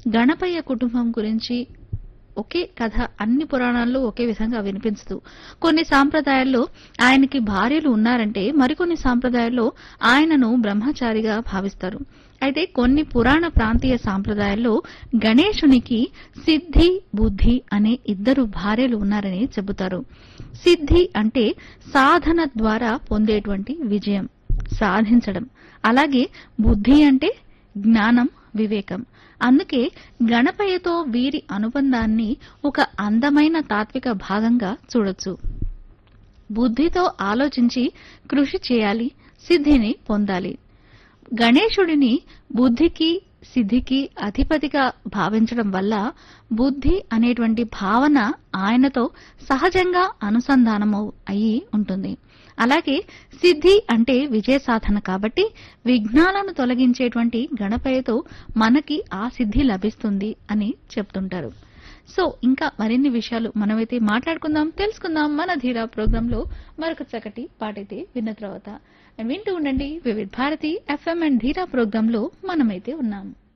గణపయ్య కుటుంబం గురించి ఒకే కథ అన్ని పురాణాల్లో ఒకే విధంగా వినిపించదు కొన్ని సాంప్రదాయాల్లో ఆయనకి భార్యలు ఉన్నారంటే మరికొన్ని సాంప్రదాయాల్లో ఆయనను బ్రహ్మచారిగా భావిస్తారు అయితే కొన్ని పురాణ ప్రాంతీయ సాంప్రదాయాల్లో గణేశునికి సిద్ధి బుద్ధి అనే ఇద్దరు భార్యలు ఉన్నారని చెబుతారు సిద్ధి అంటే సాధన ద్వారా పొందేటువంటి విజయం సాధించడం అలాగే బుద్ధి అంటే జ్ఞానం వివేకం అందుకే గణపయ్యతో వీరి అనుబంధాన్ని ఒక అందమైన తాత్విక భాగంగా చూడొచ్చు బుద్ధితో ఆలోచించి కృషి చేయాలి సిద్ధిని పొందాలి గణేశుడిని బుద్ధికి సిద్ధికి అధిపతిగా భావించడం వల్ల బుద్ధి అనేటువంటి భావన ఆయనతో సహజంగా అనుసంధానము అయి ఉంటుంది అలాగే సిద్ధి అంటే విజయ సాధన కాబట్టి విఘ్నాలను తొలగించేటువంటి గణపయ్యతో మనకి ఆ సిద్ధి లభిస్తుంది అని చెప్తుంటారు సో ఇంకా మరిన్ని విషయాలు మనమైతే మాట్లాడుకుందాం తెలుసుకుందాం మన ధీరా ప్రోగ్రాంలో మరొక చక్కటి పాటైతే విన్న తర్వాత వింటూ ఉండండి వివిధ భారతి ఎఫ్ఎం అండ్ ధీరా ప్రోగ్రాంలో మనమైతే ఉన్నాం